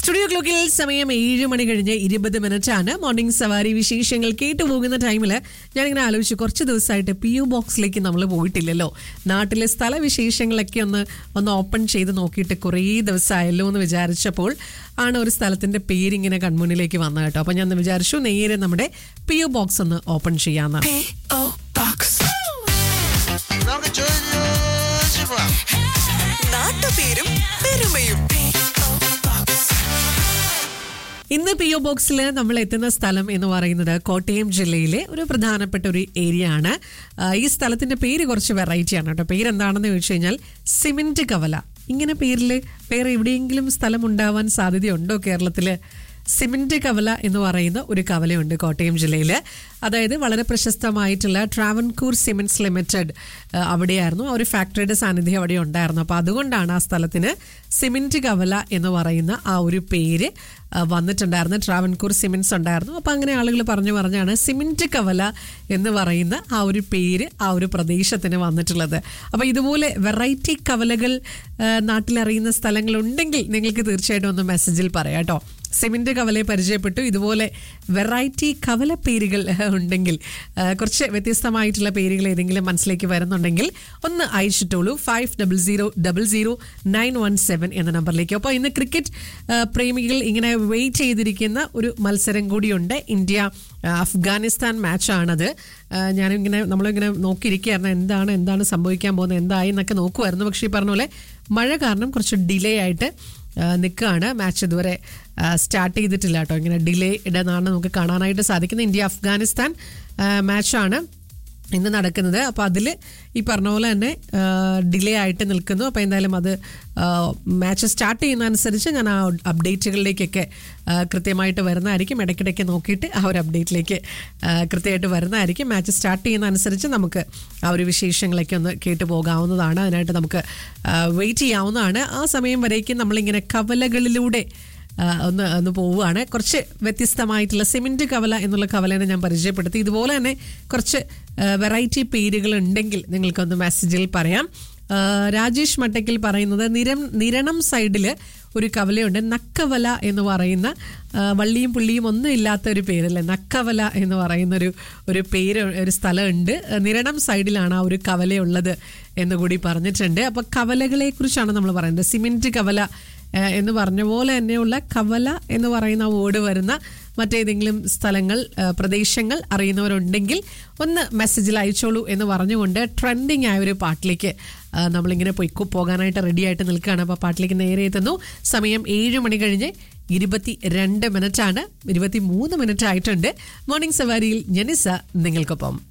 Studio ക്ലോക്കിൽ സമയം ഏഴ് മണി കഴിഞ്ഞ് ഇരുപത് മിനിറ്റ് ആണ് മോർണിംഗ് സവാരി വിശേഷങ്ങൾ കേട്ടു പോകുന്ന ടൈമിൽ ഞാനിങ്ങനെ ആലോചിച്ചു കുറച്ച് ദിവസമായിട്ട് പി യു ബോക്സിലേക്ക് നമ്മൾ പോയിട്ടില്ലല്ലോ നാട്ടിലെ സ്ഥല വിശേഷങ്ങളൊക്കെ ഒന്ന് ഒന്ന് ഓപ്പൺ ചെയ്ത് നോക്കിയിട്ട് കുറേ ദിവസമായല്ലോ എന്ന് വിചാരിച്ചപ്പോൾ ആണ് ഒരു സ്ഥലത്തിന്റെ പേരിങ്ങനെ കൺമുന്നിലേക്ക് വന്നത് കേട്ടോ അപ്പൊ ഞാൻ ഒന്ന് വിചാരിച്ചു നേരെ നമ്മുടെ പി യു ബോക്സ് ഒന്ന് ഓപ്പൺ ചെയ്യാമെന്ന് P.O. Box. നമുക്ക് ചോദിച്ചു പോവാം നാട്ടുപേരും പെരുമയും P.O. Box. ഇന്ന് പി ഒ ബോക്സിൽ നമ്മൾ എത്തുന്ന സ്ഥലം എന്ന് പറയുന്നത് കോട്ടയം ജില്ലയിലെ ഒരു പ്രധാനപ്പെട്ട ഒരു ഏരിയ ആണ് ആ, ഈ സ്ഥലത്തിന്റെ പേര് കുറച്ച് വെറൈറ്റി ആണ് കേട്ടോ പേര് എന്താണെന്ന് ചോദിച്ചു കഴിഞ്ഞാൽ സിമെന്റ് കവല ഇങ്ങനെ പേരിൽ വേറെ എവിടെയെങ്കിലും സ്ഥലം ഉണ്ടാവാൻ സാധ്യതയുണ്ടോ കേരളത്തില് സിമെന്റ് കവല എന്ന് പറയുന്ന ഒരു കവലയുണ്ട് കോട്ടയം ജില്ലയിൽ അതായത് വളരെ പ്രശസ്തമായിട്ടുള്ള ട്രാവൻകൂർ സിമെന്റ്സ് ലിമിറ്റഡ് ആ, അവിടെയായിരുന്നു ആ ഒരു ഫാക്ടറിയുടെ സാന്നിധ്യം അവിടെ ഉണ്ടായിരുന്നു അപ്പോൾ അതുകൊണ്ടാണ് ആ സ്ഥലത്തിന് സിമെന്റ് കവല എന്ന് പറയുന്ന ആ ഒരു പേര് ആ, വന്നിട്ടുണ്ടായിരുന്നു ട്രാവൻകൂർ സിമെന്റ്സ് ഉണ്ടായിരുന്നു അപ്പോൾ അങ്ങനെ ആളുകൾ പറഞ്ഞു പറഞ്ഞാണ് സിമെന്റ് കവല എന്ന് പറയുന്ന ആ ഒരു പേര് ആ ഒരു പ്രദേശത്തിന് വന്നിട്ടുള്ളത് അപ്പോൾ ഇതുപോലെ വെറൈറ്റി കവലകൾ ആ, നാട്ടിലറിയുന്ന സ്ഥലങ്ങളുണ്ടെങ്കിൽ നിങ്ങൾക്ക് തീർച്ചയായിട്ടും ഒന്ന് മെസ്സേജിൽ പറയാം കേട്ടോ സിമെന്റ് കവലയെ പരിചയപ്പെട്ടു ഇതുപോലെ വെറൈറ്റി കവല പേരുകൾ ഉണ്ടെങ്കിൽ ആ, കുറച്ച് വ്യത്യസ്തമായിട്ടുള്ള പേരുകൾ ഏതെങ്കിലും മനസ്സിലേക്ക് വരുന്നുണ്ടെങ്കിൽ ഒന്ന് അയച്ചിട്ടുള്ളൂ five double zero double zero nine one seven എന്ന നമ്പറിലേക്ക് അപ്പോൾ ഇന്ന് ക്രിക്കറ്റ് ആ, പ്രേമികൾ ഇങ്ങനെ വെയിറ്റ് ചെയ്തിരിക്കുന്ന ഒരു മത്സരം കൂടിയുണ്ട് ഇന്ത്യ ആ, അഫ്ഗാനിസ്ഥാൻ മാച്ചാണത് ആ, ഞാനിങ്ങനെ നമ്മളിങ്ങനെ നോക്കിയിരിക്കുകയായിരുന്നു എന്താണ് എന്താണ് സംഭവിക്കാൻ പോകുന്നത് എന്തായി എന്നൊക്കെ നോക്കുമായിരുന്നു പക്ഷേ ഈ പറഞ്ഞ പോലെ മഴ കാരണം കുറച്ച് ഡിലേ ആയിട്ട് നിൽക്കുകയാണ് മാച്ച് ഇതുവരെ സ്റ്റാർട്ട് ചെയ്തിട്ടില്ല കേട്ടോ ഇങ്ങനെ ഡിലേ ഇടുന്നതാണ് നമുക്ക് കാണാനായിട്ട് സാധിക്കുന്നത് ഇന്ത്യ അഫ്ഗാനിസ്ഥാൻ മാച്ചാണ് ഇന്ന് നടക്കുന്നത് അപ്പോൾ അതിൽ ഈ പറഞ്ഞ പോലെ തന്നെ ഡിലേ ആയിട്ട് നിൽക്കുന്നു അപ്പോൾ എന്തായാലും അത് മാച്ച് സ്റ്റാർട്ട് ചെയ്യുന്ന അനുസരിച്ച് ഞാൻ ആ അപ്ഡേറ്റുകളിലേക്കൊക്കെ ആ, കൃത്യമായിട്ട് വരുന്നതായിരിക്കും ഇടയ്ക്കിടയ്ക്ക് നോക്കിയിട്ട് ആ ഒരു അപ്ഡേറ്റിലേക്ക് ആ, കൃത്യമായിട്ട് വരുന്നതായിരിക്കും മാച്ച് സ്റ്റാർട്ട് ചെയ്യുന്ന അനുസരിച്ച് നമുക്ക് ആ ഒരു വിശേഷങ്ങളൊക്കെ ഒന്ന് കേട്ട് പോകാവുന്നതാണ് അതിനായിട്ട് നമുക്ക് വെയിറ്റ് ചെയ്യാവുന്നതാണ് ആ സമയം വരേക്കും നമ്മളിങ്ങനെ കവലകളിലൂടെ ആ, ഒന്ന് ഒന്ന് പോവുകയാണ് കുറച്ച് വ്യത്യസ്തമായിട്ടുള്ള സിമെന്റ് കവല എന്നുള്ള കവലനെ ഞാൻ പരിചയപ്പെടുത്തി ഇതുപോലെ തന്നെ കുറച്ച് വെറൈറ്റി പേരുകൾ ഉണ്ടെങ്കിൽ നിങ്ങൾക്കൊന്ന് മെസ്സേജിൽ പറയാം ആ, രാജേഷ് മട്ടക്കിൽ പറയുന്നത് നിരം നിരണം സൈഡിൽ ഒരു കവലയുണ്ട് നക്കവല എന്ന് പറയുന്ന ആ, വള്ളിയും പുള്ളിയും ഒന്നും ഇല്ലാത്ത ഒരു പേരല്ലേ നക്കവല എന്ന് പറയുന്ന ഒരു ഒരു പേര് ഒരു സ്ഥലമുണ്ട് നിരണം സൈഡിലാണ് ആ ഒരു കവലയുള്ളത് എന്ന് കൂടി പറഞ്ഞിട്ടുണ്ട് അപ്പോൾ കവലകളെ കുറിച്ചാണ് നമ്മൾ പറയുന്നത് സിമെന്റ് കവല ഏഹ് എന്ന് പറഞ്ഞ പോലെ തന്നെയുള്ള കവല എന്ന് പറയുന്ന വേർഡ് വരുന്ന മറ്റേതെങ്കിലും സ്ഥലങ്ങൾ ഏഹ് പ്രദേശങ്ങൾ അറിയുന്നവരുണ്ടെങ്കിൽ ഒന്ന് മെസ്സേജിൽ അയച്ചോളൂ എന്ന് പറഞ്ഞുകൊണ്ട് ട്രെൻഡിങ് ആയ ഒരു പാട്ടിലേക്ക് ഏഹ് നമ്മളിങ്ങനെ പോയി പോകാനായിട്ട് റെഡി ആയിട്ട് നിൽക്കുകയാണ് അപ്പോൾ പാട്ടിലേക്ക് നേരെ എത്തുന്നു സമയം ഏഴ് മണി കഴിഞ്ഞ് ഇരുപത്തി രണ്ട് മിനിറ്റാണ് ഇരുപത്തി മൂന്ന് മിനിറ്റ് ആയിട്ടുണ്ട് മോർണിംഗ് സവാരിയിൽ ജനിസ നിങ്ങൾക്കൊപ്പം